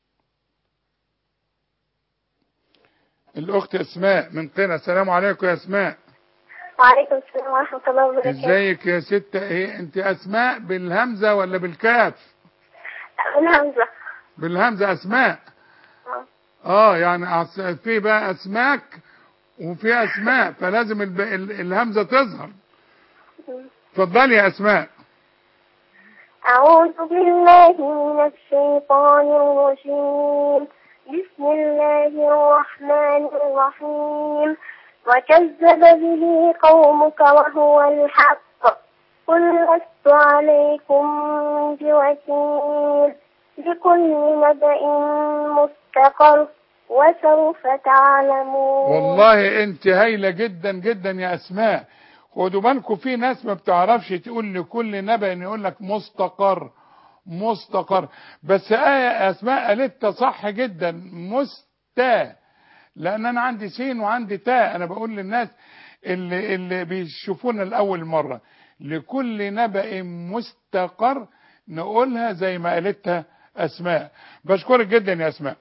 الأخت أسماء من قنا السلام عليكم يا أسماء وعليكم السلام ورحمة الله وبركاته ازيك يا ستة ايه انت أسماء بالهمزة ولا بالكاف الهمزة بالهمزة أسماء آه. اه يعني أس- في بقى أسماك وفي أسماء فلازم الب... ال- الهمزة تظهر اتفضلي يا أسماء أعوذ بالله من الشيطان الرجيم بسم الله الرحمن الرحيم وكذب به قومك وهو الحق قل لست عليكم بوكيل لكل نبأ مستقر وسوف تعلمون والله انت هايلة جدا جدا يا اسماء خدوا بالكم في ناس ما بتعرفش تقول لكل نبأ ان يقول لك مستقر مستقر بس آية اسماء قالتها صح جدا مستا لان انا عندي سين وعندي تاء انا بقول للناس اللي اللي بيشوفونا لاول مرة لكل نبأ مستقر نقولها زي ما قالتها اسماء بشكرك جدا يا اسماء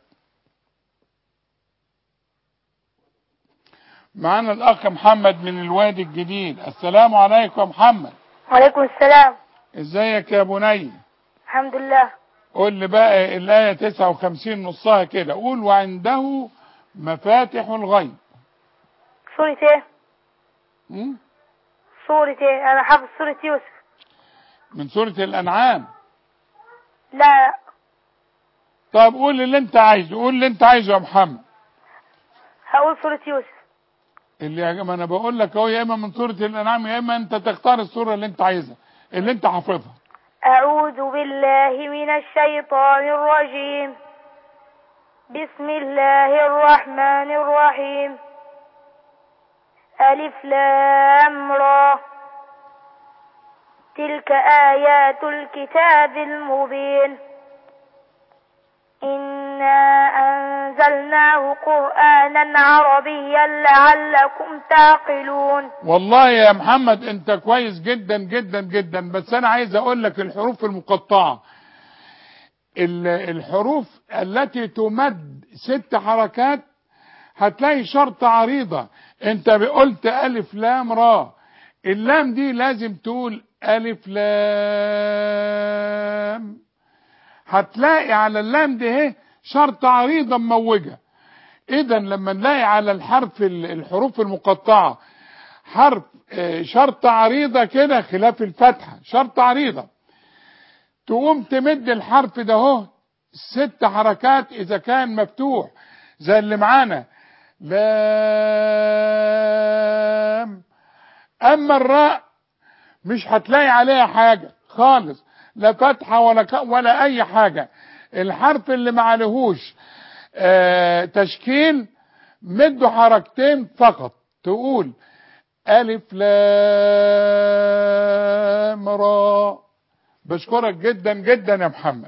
معانا الاخ محمد من الوادي الجديد السلام عليكم يا محمد وعليكم السلام ازيك يا بني الحمد لله قول لي بقى الايه 59 نصها كده قول وعنده مفاتح الغيب سورة ايه م? سورة ايه انا حافظ سورة يوسف من سوره الانعام لا طب قول اللي انت عايزه قول اللي انت عايزه يا محمد هقول سورة يوسف اللي يا جماعه انا بقول لك اهو يا اما من سوره الانعام يا اما انت تختار السوره اللي انت عايزها اللي انت حافظها أعوذ بالله من الشيطان الرجيم بسم الله الرحمن الرحيم ألف لام را تلك آيات الكتاب المبين إنا أنزلناه قرآنا عربيا لعلكم تعقلون والله يا محمد انت كويس جدا جدا جدا بس انا عايز اقول لك الحروف المقطعة ال- الحروف التي تمد ست حركات هتلاقي شرط عريضة انت قلت الف لام را اللام دي لازم تقول الف لام هتلاقي على اللام دي اهي شرط عريضة مموجة اذا لما نلاقي على الحرف ال- الحروف المقطعة حرف آه، شرط عريضة كده خلاف الفتحة شرط عريضة تقوم تمد الحرف ده اهو ست حركات اذا كان مفتوح زي اللي معانا لام اما الراء مش هتلاقي عليها حاجة خالص لا فتحة ولا ك... ولا اي حاجة الحرف اللي ما عليهوش آه تشكيل مده حركتين فقط تقول ألف لام را بشكرك جدا جدا يا محمد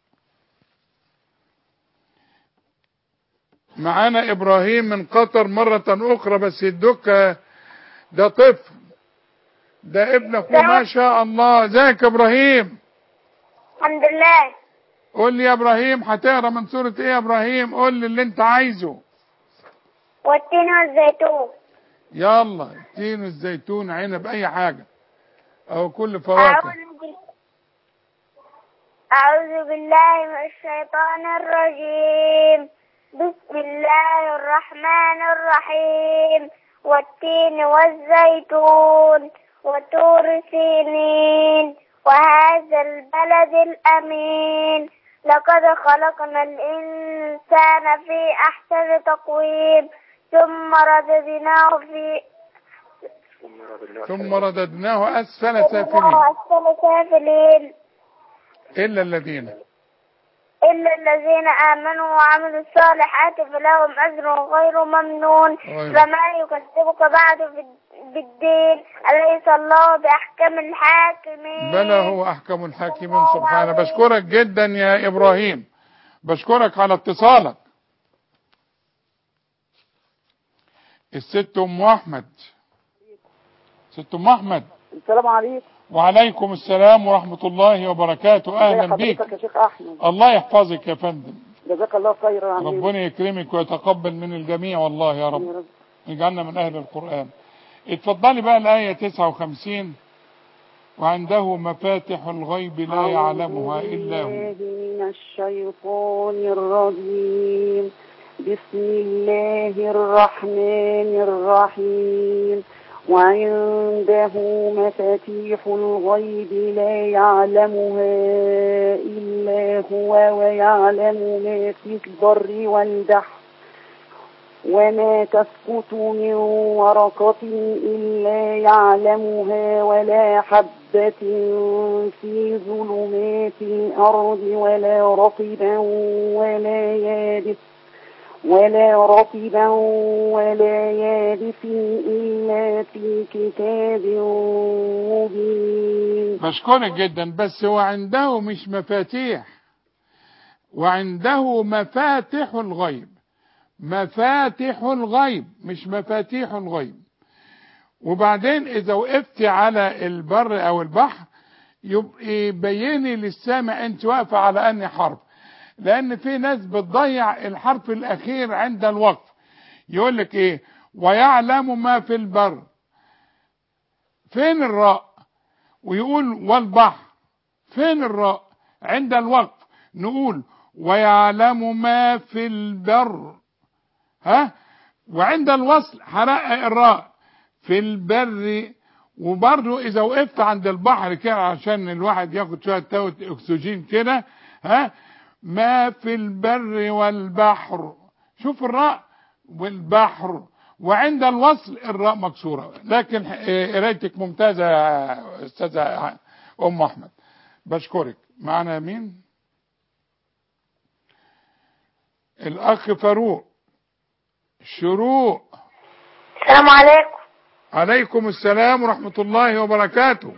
معانا إبراهيم من قطر مرة أخرى بس الدكة ده طفل ده ابن أخوه ما شاء الله ازيك يا إبراهيم الحمد لله قول لي يا إبراهيم هتقرا من سورة إيه يا إبراهيم قول لي اللي أنت عايزه والتين والزيتون يلا التين الزيتون عنب أي حاجة أو كل أعوذ فواكه بال- أعوذ بالله من الشيطان الرجيم بسم الله الرحمن الرحيم والتين والزيتون وطور سينين وهذا البلد الأمين لقد خلقنا الإنسان في أحسن تقويم ثم رددناه في ثم رددناه أسفل سافلين أسفل سافلين إلا الذين إلا الذين آمنوا وعملوا الصالحات فلهم أجر غير ممنون غير. فما يكذبك بعد بال- بالدين أليس الله بأحكم الحاكمين بلى هو أحكم الحاكمين سبحانه بشكرك جدا يا إبراهيم بشكرك على اتصالك الست أم أحمد ست أم أحمد السلام عليكم وعليكم السلام ورحمة الله وبركاته أهلا ازي بك حضرتك يا شيخ احمد الله يحفظك يا فندم جزاك الله خيرا عن ربنا يكرمك ويتقبل من الجميع والله يا رب رب. يجعلنا من أهل القرآن اتفضلي بقى الآية 59 وعنده مفاتح الغيب لا يعلمها إلا هو بالله من الشيطان الرجيم بسم الله الرحمن الرحيم وعنده مفاتيح الغيب لا يعلمها إلا هو ويعلم ما في البر والبحر وما تسقط من ورقة إلا يعلمها ولا حبة في ظلمات الأرض ولا رطبا ولا يابس ولا رطبا ولا يابس إلا في كتاب مبين بشكرك جدا بس هو عنده مش مفاتيح وعنده مفاتح الغيب مفاتح الغيب مش مفاتيح الغيب وبعدين اذا وقفت على البر او البحر يبقى بيني للسامع انت واقفه على اني حرف لان في ناس بتضيع الحرف الاخير عند الوقف يقول لك ايه ويعلم ما في البر فين الراء ويقول والبحر فين الراء عند الوقف نقول ويعلم ما في البر ها وعند الوصل هرقق الراء في البر وبرضه اذا وقفت عند البحر كده عشان الواحد ياخد شويه توت اكسجين كده ها ما في البر والبحر شوف الراء والبحر وعند الوصل الراء مكسوره لكن آه، قرايتك ممتازه يا استاذه ام احمد بشكرك معنا مين الاخ فاروق شروق السلام عليكم عليكم السلام ورحمة الله وبركاته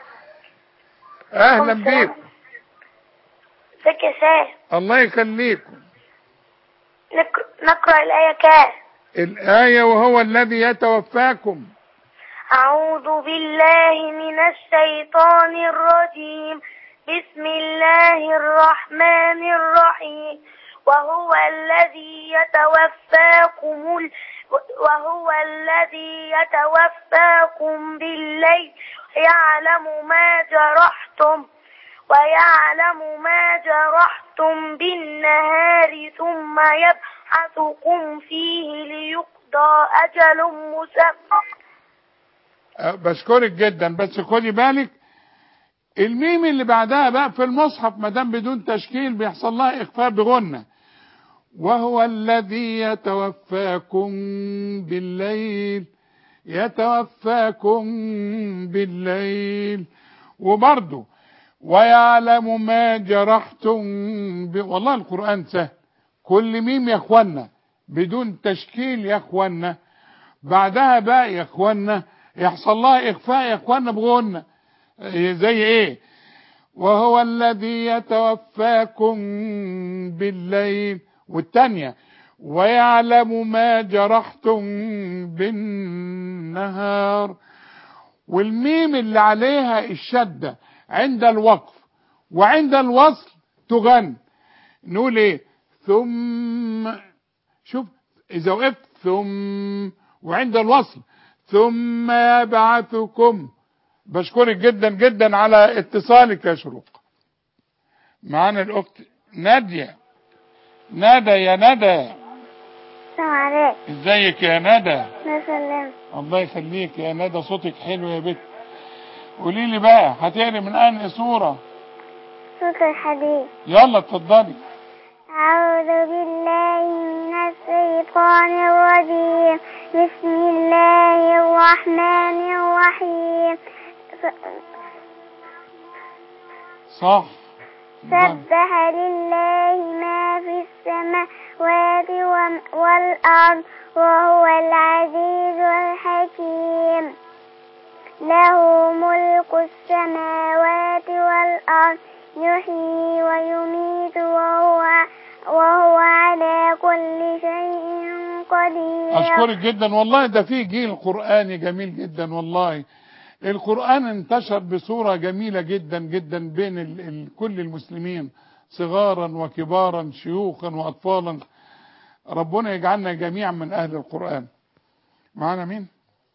اهلا بيك ازيك يا شيخ الله يخليكم نك- نقرأ الآية كام الآية وهو الذي يتوفاكم أعوذ بالله من الشيطان الرجيم بسم الله الرحمن الرحيم وهو الذي يتوفاكم ال... وهو الذي يتوفاكم بالليل يعلم ما جرحتم ويعلم ما جرحتم بالنهار ثم يبعثكم فيه ليقضى أجل مسمى أه، بشكرك جدا بس خدي بالك الميم اللي بعدها بقى في المصحف ما دام بدون تشكيل بيحصل لها اخفاء بغنة وهو الذي يتوفاكم بالليل يتوفاكم بالليل وبرضه ويعلم ما جرحتم ب... والله القرآن سهل كل ميم يا اخوانا بدون تشكيل يا اخوانا بعدها بقى يا اخوانا يحصل لها اخفاء يا اخوانا بغنة إيه زي ايه وهو الذي يتوفاكم بالليل والتانية ويعلم ما جرحتم بالنهار والميم اللي عليها الشدة عند الوقف وعند الوصل تغن نقول ايه ثم شوف اذا وقفت ثم وعند الوصل ثم يبعثكم بشكرك جدا جدا على اتصالك يا شروق معانا الاخت نادية ندى يا ندى السلام عليكم ازيك يا ندى نسلم الله يخليك يا ندى صوتك حلو يا بت قولي لي بقى هتقري من انهي سورة صوت الحديد يلا اتفضلي أعوذ بالله من الشيطان الرجيم بسم الله الرحمن الرحيم صح سبح لله ما في السماوات وم- والأرض وهو العزيز الحكيم له ملك السماوات والأرض يحيي ويميت وهو وهو على كل شيء قدير أشكرك جدا والله ده في جيل قرآني جميل جدا والله القرآن انتشر بصورة جميلة جدا جدا بين ال ال كل المسلمين صغارا وكبارا شيوخا وأطفالا ربنا يجعلنا جميعا من أهل القرآن معنا مين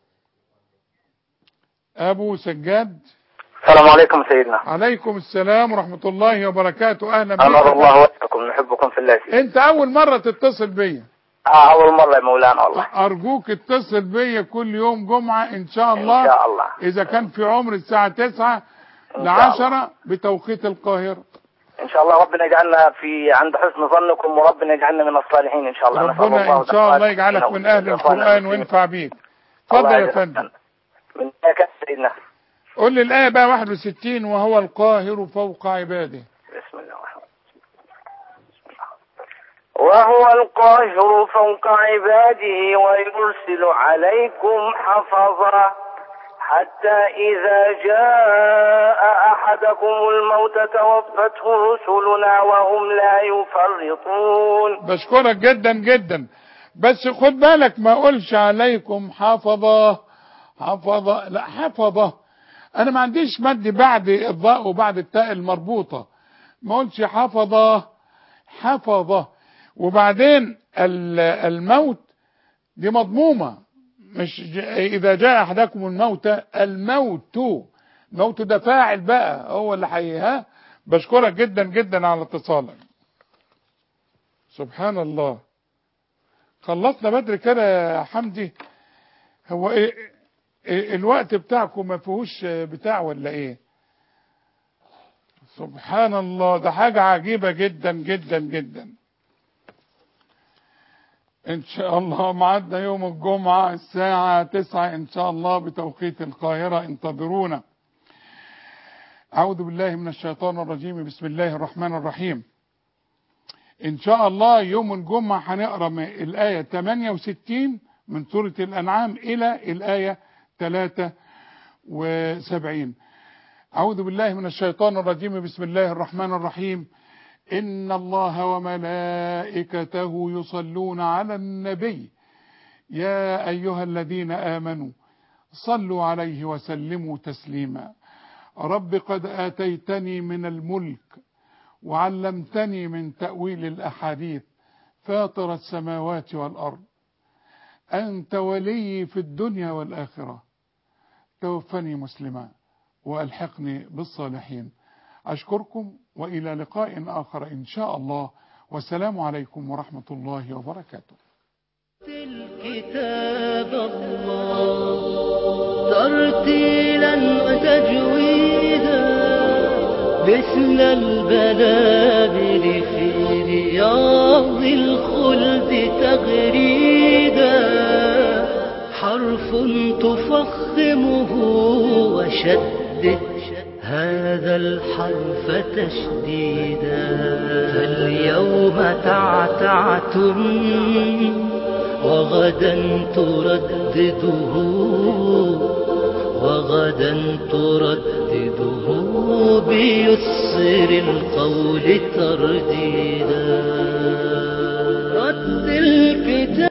أبو سجاد السلام عليكم سيدنا عليكم السلام ورحمة الله وبركاته أهلا أمر بك الله وجهكم نحبكم في الله سيدنا. أنت أول مرة تتصل بيا آه أول مرة يا مولانا والله أرجوك اتصل بيا كل يوم جمعة إن شاء الله إن شاء الله إذا كان في عمر الساعة 9 إن ل شاء 10 بتوقيت القاهرة إن شاء الله ربنا يجعلنا في عند حسن ظنكم وربنا يجعلنا من الصالحين إن شاء الله نسأل ربنا الله إن شاء الله تعالى يجعلك لنا من أهل وإخواننا القرآن المسلمين. وينفع بيك الله اتفضل يا يجزاك فندم من إياك سيدنا قول لي الآية بقى 61 وهو القاهر فوق عباده بسم الله الرحمن وهو القاهر فوق عباده ويرسل عليكم حفظا حتى إذا جاء أحدكم الموت توفته رسلنا وهم لا يفرطون بشكرك جدا جدا بس خد بالك ما اقولش عليكم حفظة حفظة لا حفظة انا ما عنديش مد بعد الضاء وبعد التاء المربوطة ما اقولش حفظة حفظة وبعدين ال- الموت دي مضمومة مش ج- اذا جاء احدكم الموت الموت موت ده فاعل بقى هو اللي حيها بشكرك جدا جدا على اتصالك سبحان الله خلصنا بدري كده يا حمدي هو إيه إيه الوقت بتاعكم ما فيهوش بتاع ولا ايه سبحان الله ده حاجة عجيبة جدا جدا جدا ان شاء الله معدنا يوم الجمعة الساعة تسعة ان شاء الله بتوقيت القاهرة انتظرونا اعوذ بالله من الشيطان الرجيم بسم الله الرحمن الرحيم ان شاء الله يوم الجمعة هنقرا من الآية 68 من سورة الأنعام إلى الآية 73 أعوذ بالله من الشيطان الرجيم بسم الله الرحمن الرحيم إن الله وملائكته يصلون على النبي يا أيها الذين آمنوا صلوا عليه وسلموا تسليما رب قد آتيتني من الملك وعلمتني من تأويل الأحاديث فاطر السماوات والأرض أنت ولي في الدنيا والآخرة توفني مسلما وألحقني بالصالحين أشكركم وإلى لقاء آخر إن شاء الله والسلام عليكم ورحمة الله وبركاته كتاب الله ترتيلا وتجويدا مثل البلابل في رياض الخلد تغريدا حرف تفخمه وشدد هذا الحرف تشديدا فاليوم تعتعتم وغدا تردده وغدا تردده بيسر القول ترديدا